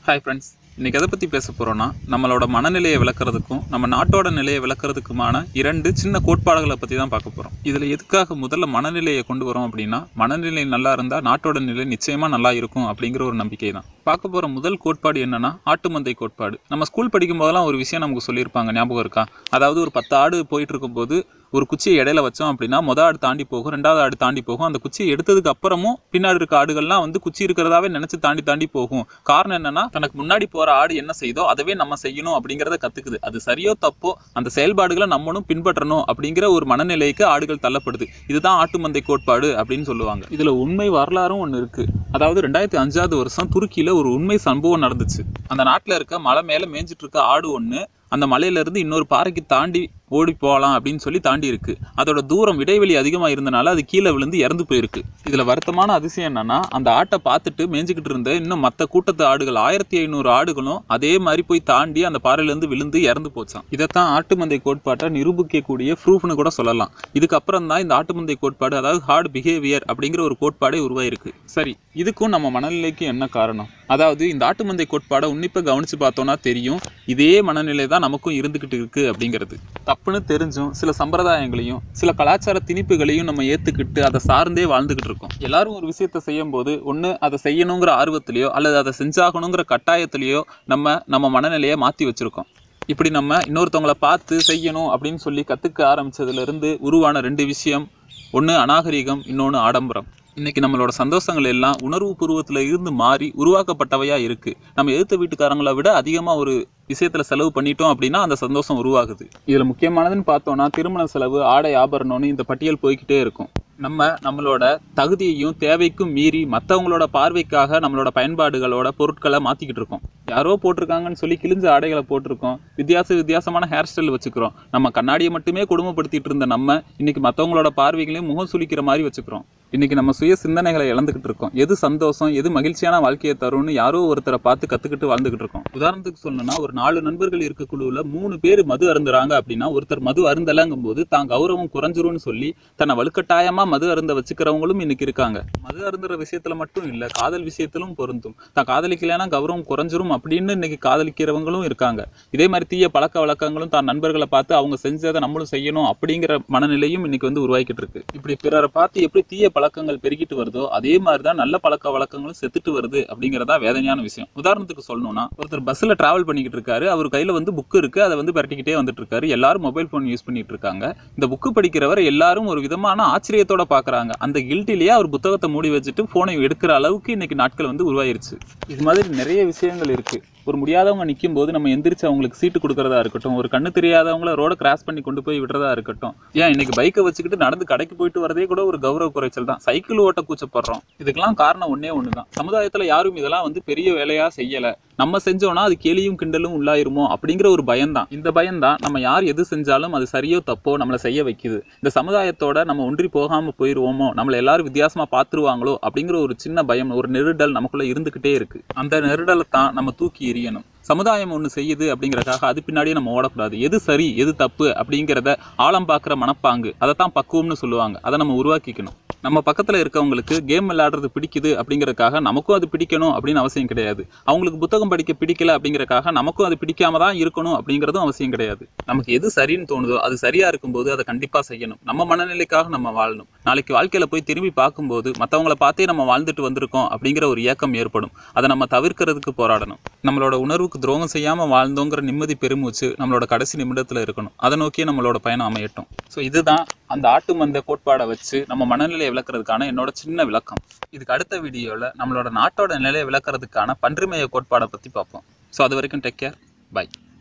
hi friends இன்னைக்கு எதை பற்றி பேச போகிறோன்னா நம்மளோட மனநிலையை விளக்குறதுக்கும் நம்ம நாட்டோட நிலையை விளக்குறதுக்குமான இரண்டு சின்ன கோட்பாடுகளை பற்றி தான் பார்க்க போகிறோம் இதில் எதுக்காக முதல்ல மனநிலையை கொண்டு வரோம் அப்படின்னா மனநிலை நல்லா இருந்தால் நாட்டோட நிலை நிச்சயமாக நல்லா இருக்கும் அப்படிங்கிற ஒரு நம்பிக்கை தான் பார்க்க போகிற முதல் கோட்பாடு என்னன்னா ஆட்டு மந்தை கோட்பாடு நம்ம ஸ்கூல் படிக்கும் போதெல்லாம் ஒரு விஷயம் நமக்கு சொல்லியிருப்பாங்க ஞாபகம் இருக்கா அதாவது ஒரு பத்து ஆடு போயிட்டு இருக்கும்போது ஒரு குச்சியை இடையில வச்சோம் அப்படின்னா மொதல் ஆடு தாண்டி போகும் ரெண்டாவது ஆடு தாண்டி போகும் அந்த குச்சியை எடுத்ததுக்கு அப்புறமும் பின்னாடி இருக்க ஆடுகள்லாம் வந்து குச்சி இருக்கிறதாவே நினைச்சு தாண்டி தாண்டி போகும் காரணம் என்னன்னா தனக்கு முன்னாடி போற ஆடு என்ன செய்தோ அதவே நம்ம செய்யணும் அப்படிங்கறத கத்துக்குது அது சரியோ தப்போ அந்த செயல்பாடுகளை நம்மளும் பின்பற்றணும் அப்படிங்கிற ஒரு மனநிலைக்கு ஆடுகள் தள்ளப்படுது இதுதான் ஆட்டு மந்தை கோட்பாடு அப்படின்னு சொல்லுவாங்க இதுல உண்மை வரலாறும் ஒன்று இருக்கு அதாவது ரெண்டாயிரத்தி அஞ்சாவது வருஷம் துருக்கியில ஒரு உண்மை சம்பவம் நடந்துச்சு அந்த நாட்டுல இருக்க மலை மேல மேய்ஞ்சிட்டு இருக்க ஆடு ஒன்று அந்த மலையில இருந்து இன்னொரு பாறைக்கு தாண்டி ஓடி போகலாம் அப்படின்னு சொல்லி தாண்டி இருக்கு அதோட தூரம் இடைவெளி அதிகமாக இருந்தனால அது கீழே விழுந்து இறந்து போயிருக்கு இதுல வருத்தமான அதிசயம் என்னன்னா அந்த ஆட்டை பார்த்துட்டு மேய்ஞ்சிக்கிட்டு இருந்த இன்னும் மற்ற கூட்டத்து ஆடுகள் ஆயிரத்தி ஐநூறு ஆடுகளும் அதே மாதிரி போய் தாண்டி அந்த பாறையிலேருந்து விழுந்து இறந்து போச்சாம் இதைத்தான் ஆட்டு மந்தை கோட்பாட்டை நிரூபிக்கக்கூடிய ப்ரூஃப்னு கூட சொல்லலாம் இதுக்கப்புறம் தான் இந்த ஆட்டு மந்தை கோட்பாடு அதாவது ஹார்ட் பிஹேவியர் அப்படிங்கிற ஒரு கோட்பாடே உருவாயிருக்கு சரி இதுக்கும் நம்ம மனநிலைக்கு என்ன காரணம் அதாவது இந்த ஆட்டு மந்தை கோட்பாடை உன்னிப்பா கவனிச்சு பார்த்தோம்னா தெரியும் இதே மனநிலை தான் நமக்கும் இருந்துகிட்டு இருக்கு அப்படிங்கிறது தப்புன்னு தெரிஞ்சும் சில சம்பிரதாயங்களையும் சில கலாச்சார திணிப்புகளையும் நம்ம ஏத்துக்கிட்டு அதை சார்ந்தே வாழ்ந்துகிட்டு இருக்கோம் எல்லாரும் ஒரு விஷயத்த செய்யும் போது ஒன்று அதை செய்யணுங்கிற ஆர்வத்திலையோ அல்லது அதை செஞ்சாகணுங்கிற கட்டாயத்திலையோ நம்ம நம்ம மனநிலையை மாற்றி வச்சிருக்கோம் இப்படி நம்ம இன்னொருத்தவங்கள பார்த்து செய்யணும் அப்படின்னு சொல்லி கற்றுக்க ஆரம்பிச்சதுலேருந்து உருவான ரெண்டு விஷயம் ஒன்று அநாகரிகம் இன்னொன்று ஆடம்பரம் இன்னைக்கு நம்மளோட சந்தோஷங்கள் எல்லாம் உணர்வு பூர்வத்தில் இருந்து மாறி உருவாக்கப்பட்டவையா இருக்கு நம்ம எதிர்த்த வீட்டுக்காரங்களை விட அதிகமாக ஒரு விஷயத்துல செலவு பண்ணிட்டோம் அப்படின்னா அந்த சந்தோஷம் உருவாகுது இதுல முக்கியமானதுன்னு பார்த்தோம்னா திருமண செலவு ஆடை ஆபரணம்னு இந்த பட்டியல் போய்க்கிட்டே இருக்கும் நம்ம நம்மளோட தகுதியையும் தேவைக்கும் மீறி மற்றவங்களோட பார்வைக்காக நம்மளோட பயன்பாடுகளோட பொருட்களை மாற்றிக்கிட்டு இருக்கோம் யாரோ போட்டிருக்காங்கன்னு சொல்லி கிழிஞ்ச ஆடைகளை போட்டிருக்கோம் வித்தியாச வித்தியாசமான ஹேர் ஸ்டைல் வச்சுக்கிறோம் நம்ம கண்ணாடியை மட்டுமே குடும்பப்படுத்திட்டு இருந்த நம்ம இன்னைக்கு மற்றவங்களோட பார்வைகளையும் முகம் சுளிக்கிற மாதிரி வச்சுக்கிறோம் இன்னைக்கு நம்ம சுய சிந்தனைகளை இழந்துகிட்டு இருக்கோம் எது சந்தோஷம் எது மகிழ்ச்சியான வாழ்க்கையை தரும்னு யாரோ ஒருத்தரை பார்த்து கத்துக்கிட்டு வாழ்ந்துகிட்டு இருக்கோம் உதாரணத்துக்கு சொல்லணும்னா ஒரு நாலு நண்பர்கள் இருக்க குழுவில் மூணு பேர் மது அருந்துறாங்க அப்படின்னா ஒருத்தர் மது அருந்தலங்கும் போது தான் கௌரவம் குறைஞ்சிரும்னு சொல்லி தன்னை வலுக்கட்டாயமா மது அருந்த வச்சுக்கிறவங்களும் இன்னைக்கு இருக்காங்க மது அருந்துற விஷயத்துல மட்டும் இல்ல காதல் விஷயத்திலும் பொருந்தும் தான் காதலிக்கலைன்னா கௌரவம் குறைஞ்சிரும் அப்படின்னு இன்னைக்கு காதலிக்கிறவங்களும் இருக்காங்க இதே மாதிரி தீய பழக்க வழக்கங்களும் தான் நண்பர்களை பார்த்து அவங்க செஞ்சதை நம்மளும் செய்யணும் அப்படிங்கிற மனநிலையும் இன்னைக்கு வந்து உருவாக்கிட்டு இருக்கு இப்படி பிறரை பார்த்து எப்படி தீய பழக்கங்கள் பெருகிட்டு வருதோ அதே மாதிரி தான் நல்ல பழக்க வழக்கங்களும் செத்துட்டு வருது அப்படிங்கிறதா வேதனையான விஷயம் உதாரணத்துக்கு சொல்லணும்னா ஒருத்தர் பஸ்ஸில் டிராவல் பண்ணிக்கிட்டு இருக்காரு அவர் கையில் வந்து புக்கு இருக்கு அதை வந்து பரட்டிக்கிட்டே வந்துட்டு இருக்காரு எல்லாரும் மொபைல் ஃபோன் யூஸ் பண்ணிட்டு இருக்காங்க இந்த புக்கு படிக்கிறவர் எல்லாரும் ஒரு விதமான ஆச்சரியத்தோட பார்க்கறாங்க அந்த கில்ட்டிலேயே அவர் புத்தகத்தை மூடி வச்சுட்டு ஃபோனை எடுக்கிற அளவுக்கு இன்னைக்கு நாட்கள் வந்து உருவாயிருச்சு இது மாதிரி நிறைய விஷயங்கள் இருக்கு ஒரு முடியாதவங்க நிற்கும் போது நம்ம எந்திரிச்சு அவங்களுக்கு சீட்டு கொடுக்கறதா இருக்கட்டும் ஒரு கண்ணு தெரியாதவங்கள ரோட கிராஸ் பண்ணி கொண்டு போய் விடுறதா இருக்கட்டும் ஏன் இன்னைக்கு பைக்கை வச்சுக்கிட்டு நடந்து கடைக்கு போயிட்டு வரதே கூட ஒரு கௌரவ குறைச்சல் தான் சைக்கிள் ஓட்ட கூச்சப்படுறோம் இதுக்கெல்லாம் காரணம் ஒண்ணே ஒன்று தான் சமுதாயத்தில் யாரும் இதெல்லாம் வந்து பெரிய வேலையா செய்யலை நம்ம செஞ்சோம்னா அது கேலியும் கிண்டலும் உள்ளாயிருமோ அப்படிங்கிற ஒரு பயம்தான் இந்த பயம்தான் நம்ம யார் எது செஞ்சாலும் அது சரியோ தப்போ நம்மளை செய்ய வைக்குது இந்த சமுதாயத்தோட நம்ம ஒன்றி போகாம போயிருவோமோ நம்மளை எல்லாரும் வித்தியாசமா பார்த்துருவாங்களோ அப்படிங்கிற ஒரு சின்ன பயம் ஒரு நெருடல் நமக்குள்ள இருந்துகிட்டே இருக்கு அந்த நெருடலை தான் நம்ம தூக்கி எறியணும் சமுதாயம் ஒன்று செய்யுது அப்படிங்கறதுக்காக அது பின்னாடியே நம்ம ஓடக்கூடாது எது சரி எது தப்பு அப்படிங்கிறத ஆழம் பார்க்குற மனப்பாங்கு அதை தான் பக்குவம்னு சொல்லுவாங்க அதை நம்ம உருவாக்கிக்கணும் நம்ம பக்கத்தில் இருக்கவங்களுக்கு கேம் விளையாடுறது பிடிக்குது அப்படிங்கறதுக்காக நமக்கும் அது பிடிக்கணும் அப்படின்னு அவசியம் கிடையாது அவங்களுக்கு புத்தகம் படிக்க பிடிக்கல அப்படிங்கறதுக்காக நமக்கும் அது பிடிக்காம தான் இருக்கணும் அப்படிங்கிறதும் அவசியம் கிடையாது நமக்கு எது சரின்னு தோணுதோ அது சரியா இருக்கும்போது அதை கண்டிப்பா செய்யணும் நம்ம மனநிலைக்காக நம்ம வாழணும் நாளைக்கு வாழ்க்கையில போய் திரும்பி பார்க்கும்போது மற்றவங்கள பார்த்தே நம்ம வாழ்ந்துட்டு வந்திருக்கோம் அப்படிங்கிற ஒரு ஏக்கம் ஏற்படும் அதை நம்ம தவிர்க்கிறதுக்கு போராடணும் நம்மளோட உணர்வுக்கு துரோகம் செய்யாம வாழ்ந்தோங்கிற நிம்மதி பெருமூச்சு நம்மளோட கடைசி நிமிடத்துல இருக்கணும் அதை நோக்கியே நம்மளோட பயணம் அமையட்டும் ஸோ இதுதான் அந்த ஆட்டு மந்த கோட்பாடை வச்சு நம்ம மனநிலையை விளக்குறதுக்கான என்னோட சின்ன விளக்கம் இதுக்கு அடுத்த வீடியோவில் நம்மளோட நாட்டோட நிலையை விளக்குறதுக்கான பன்றிமய கோட்பாடை பற்றி பார்ப்போம் ஸோ அது வரைக்கும் டேக் கேர் பை